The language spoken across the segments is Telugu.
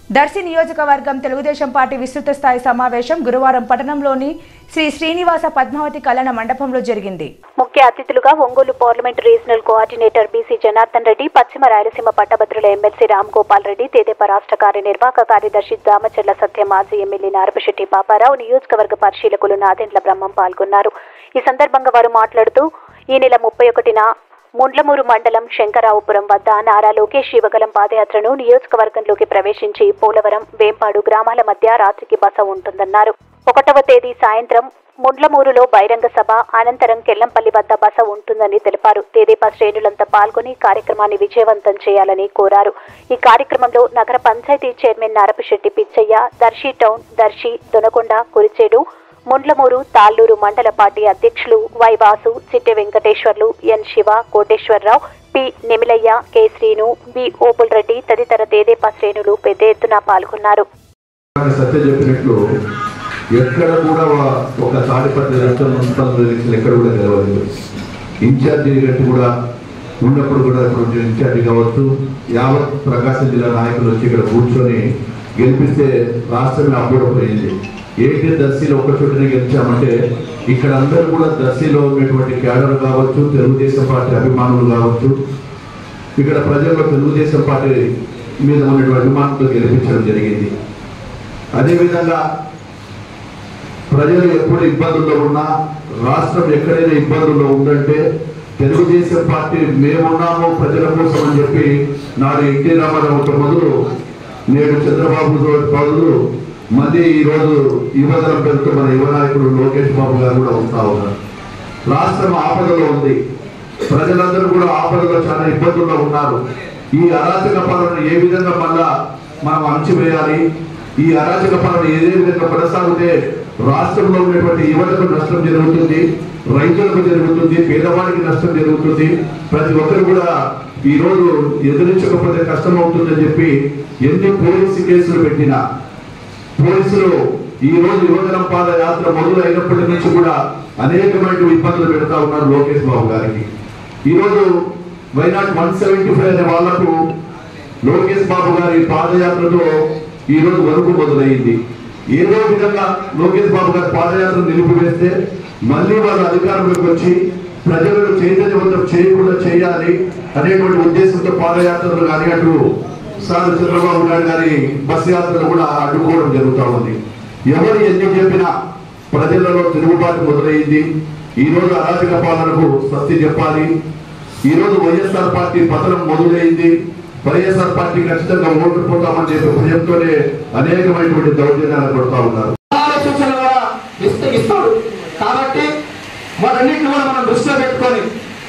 దర్శి నియోజకవర్గం తెలుగుదేశం పార్టీ విస్తృత స్థాయి సమావేశం గురువారం పట్టణంలోని శ్రీ శ్రీనివాస పద్మావతి కళ్యాణ మండపంలో జరిగింది ముఖ్య అతిథులుగా Ongole parliament regional coordinator BC Janardhan Reddy పశ్చిమ రాయలసీమ పట్టభద్రుల ఎమ్మెల్సీ రామ్ గోపాల్ రెడ్డి తెదేపా రాష్ట్ర కార్యనిర్వాహక కార్యదర్శి దామచర్ల సత్య మాజీ ఎమ్మెల్యే నారపశెట్టి పాపారావు నియోజకవర్గ పరిశీలకులు నాదెండ్ల బ్రహ్మం పాల్గొన్నారు ఈ సందర్భంగా వారు మాట్లాడుతూ ఈ నెల ముప్పై ఒకటిన ముండ్లమూరు మండలం శంకరావుపురం వద్ద నారా లోకేష్ యువగలం పాదయాత్రను నియోజకవర్గంలోకి ప్రవేశించి పోలవరం వేంపాడు గ్రామాల మధ్య రాత్రికి బస ఉంటుందన్నారు ఒకటవ తేదీ సాయంత్రం ముండ్లమూరులో బహిరంగ సభ అనంతరం కెల్లంపల్లి వద్ద బస ఉంటుందని తెలిపారు తెదేపా శ్రేణులంతా పాల్గొని కార్యక్రమాన్ని విజయవంతం చేయాలని కోరారు ఈ కార్యక్రమంలో నగర పంచాయతీ చైర్మన్ నారపిశెట్టి పిచ్చయ్య దర్శి టౌన్ దర్శి దొనకొండ కురిచేడు ముండ్లమూరు తాళ్లూరు మండల పార్టీ అధ్యక్షులు Y Vasu Chitte Venkateswarlu N Siva Koteswararao P Nimilaiah K Srinu B Opul Reddy తదితర తెదేపా శ్రేణులు పెద్ద ఎత్తున పాల్గొన్నారు సత్య చెప్పినట్లు ఎక్కడ కూడా వా- ఒక తాడిపత్రి రాష్ట్ర మున్సిపల్ ఎలక్షన్ ఎక్కడ కూడా గెలవలేదు ఇన్ఛార్జి గట్టి కూడా ఉన్నప్పుడు కూడా ఇప్పుడు ఇన్ఛార్జి కావచ్చు యావత్ ప్రకాశం జిల్లా నాయకులు వచ్చి ఇక్కడ కూర్చొని గెలిపిస్తే రాష్ట్రమే అబ్బుడపోయింది ఏంటి దర్శిలో ఒక చోటనే గెలిచామంటే ఇక్కడ అందరూ కూడా దర్శిలో ఉన్నటువంటి క్యాడర్ కావచ్చు తెలుగుదేశం పార్టీ అభిమానులు కావచ్చు ఇక్కడ ప్రజల్లో తెలుగుదేశం పార్టీ మీద ఉన్నటువంటి అభిమానంతో గెలిపించడం జరిగింది అదేవిధంగా ప్రజలు ఎప్పుడు ఇబ్బందుల్లో ఉన్నా రాష్ట్రం ఎక్కడైనా ఇబ్బందుల్లో ఉందంటే తెలుగుదేశం పార్టీ మేమున్నాము ప్రజల కోసం అని చెప్పి నాడు ఎన్టీ రామారావుతో మొదలు నేడు చంద్రబాబు బదులు మళ్ళీ ఈరోజు యువతరం పేరుతో మన యువ నాయకుడు లోకేష్ బాబు గారు కూడా వస్తా ఉన్నారు రాష్ట్రం ఆపదలో ఉంది ప్రజలందరూ కూడా ఆపదలో చాలా ఇబ్బందుల్లో ఉన్నారు ఈ అరాచక పాలన ఏ విధంగా మళ్ళా మనం అణచివేయాలి ఈ అరాచక పాలన ఏదే విధంగా కొనసాగితే రాష్ట్రంలో ఉన్నటువంటి యువతకు నష్టం జరుగుతుంది రైతులకు జరుగుతుంది పేదవాడికి నష్టం జరుగుతుంది ప్రతి ఒక్కరు కూడా ఈ రోజు ఎదురించకపోతే కష్టం అవుతుందని చెప్పి ఎన్ని పోలీసు కేసులు పెట్టినా పోలీసులు ఈ రోజు యువజనం పాదయాత్ర మొదలు అయినప్పటి నుంచి కూడా అనేకమైన ఇబ్బందులు పెడతా ఉన్నారు లోకేష్ బాబు గారికి ఈ రోజు వైనాట్ వన్ సెవెంటీ ఫైవ్ అనే వాళ్లకు లోకేష్ బాబు గారి పాదయాత్రతో ఈ రోజు వరకు మొదలైంది ఏదో విధంగా లోకేష్ బాబు గారి పాదయాత్ర నిలిపివేస్తే మళ్ళీ వాళ్ళు అధికారంలోకి వచ్చి ప్రజలను చైతన్యవంతం చేయకుండా చేయాలి అనేటువంటి ఉద్దేశంతో పాదయాత్రలు కానీ అటు సార్ చంద్రబాబు నాయుడు గారి బస్ యాత్రలు కూడా అడ్డుకోవడం జరుగుతూ ఉంది ఎవరు ఎన్ని చెప్పినా ప్రజలలో తిరుగుబాటు మొదలైంది ఈ రోజు అరాచక పాలనకు స్వస్తి చెప్పాలి ఈ రోజు వైఎస్ఆర్ పార్టీ పతనం మొదలైంది వైఎస్ఆర్ పార్టీ ఖచ్చితంగా ఓడిపోతామని చెప్పి భయంతోనే అనేకమైనటువంటి దౌర్జన్యాలు పడుతూ ఉన్నారు సూచనలు కూడా ఇస్తే ఇస్తాడు కాబట్టి వాటన్నింటిని కూడా మనం దృష్టిలో పెట్టుకొని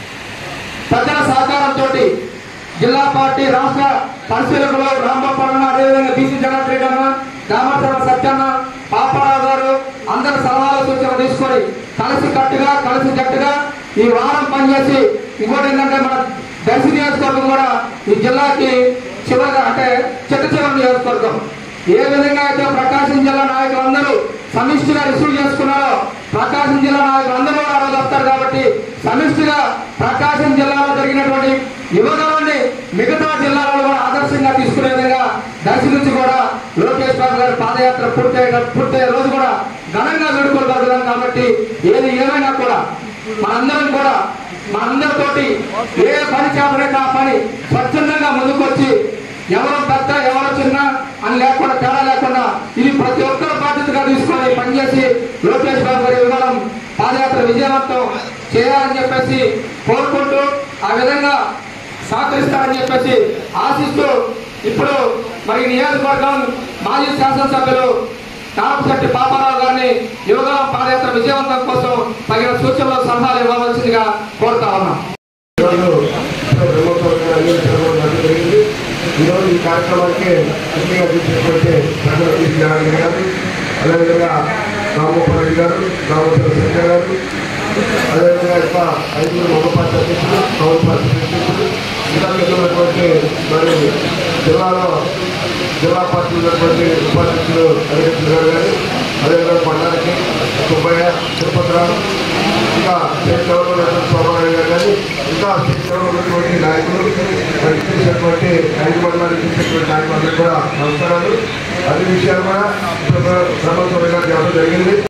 ప్రజల సహకారంతో జిల్లా పార్టీ రాష్ట్ర పరిశీలకులు రాంబాబు అదేవిధంగా బీసీ జగన్ రెడ్డి అన్న దామచరణ సత్యన్న పాపారావు గారు అందరి సలహాల సూచనలు తీసుకొని కలిసి కట్టుగా కలిసి జట్టుగా ఈ వారం పనిచేసి ఇంకోటి ఏంటంటే మన దర్శి నియోజకవర్గం కూడా ఈ జిల్లాకి చివరిగా అంటే చెట్టు చివరి నియోజకవర్గం ఏ విధంగా అయితే ప్రకాశం జిల్లా నాయకులందరూ సమిష్టిగా రిసీవ్ చేసుకున్నారో ప్రకాశం జిల్లా నాయకులందరూ కూడా ఆ రోజు వస్తారు కాబట్టి సమిష్టిగా ప్రకాశం జిల్లాలో జరిగినటువంటి యువకులని మిగతా జిల్లాలలో కూడా ఆదర్శంగా తీసుకునే విధంగా దర్శి నుంచి కూడా లోకేష్ బాబు గారి పాదయాత్ర పూర్తయ్యే పూర్తయ్యే రోజు కూడా ఘనంగా వేడుకోగలుగుతాం కాబట్టి ఏది ఏమైనా కూడా మనందరం కూడా మనందరితోటి ఏ పని చేపలేక ఆ పని స్వచ్ఛందంగా ముందుకొచ్చి ఎవరు పెద్ద ఎవరు చిన్న అని లేకుండా తేడా లేకుండా ఇది ప్రతి ఒక్కరు బాధ్యతగా తీసుకొని పనిచేసి లోకేష్ బాబు గారి వివరం పాదయాత్ర విజయవంతం చేయాలని చెప్పేసి కోరుకుంటూ ఆ విధంగా సహకరిస్తారని చెప్పేసి ఆశిస్తూ ఇప్పుడు మరి ఈ నియోజకవర్గం మాజీ శాసనసభ్యులు నారపశెట్టి పాపారావు గారిని యువగలం పాదయాత్ర విజయవంతం కోసం తగిన సూచనలు సలహాలు ఇవ్వవలసిందిగా కోరుతా ఉన్నాం ఈరోజు బ్రహ్మోత్సవాన్ని అందించడం జరిగింది ఈరోజు ఈ కార్యక్రమానికి ముఖ్యంగా చూసినటువంటి ప్రజల నారాయణ గారు అదేవిధంగా రామోపర్ రెడ్డి గారు రామోపర్ శంకర్ గారు అదేవిధంగా ఇంకా ఐదుగురు మగ పార్టీ అధ్యక్షులు కౌన్ పార్టీ అధ్యక్షులు ఇంకా మిగిలినటువంటి మరి జిల్లాలో జిల్లా పార్టీ ఉన్నటువంటి ఉపాధ్యక్షులు అధ్యక్షులు గారు కానీ అదేవిధంగా పండారికి సుబ్బయ్య తిరుపతిరావు ఇంకా స్టేట్ లెవెల్లో ఉన్నటువంటి సోమనారాయణ గారు కానీ ఇంకా స్టేట్ లెవెల్లో ఉన్నటువంటి నాయకులు మరి ఇచ్చేసినటువంటి ఐదు మండలానికి చేసినటువంటి నాయకులందరికీ కూడా నమస్కారాలు అదే విషయాలు కూడా ఇప్పుడు బ్రహ్మస్వామి గారు చెప్పడం జరిగింది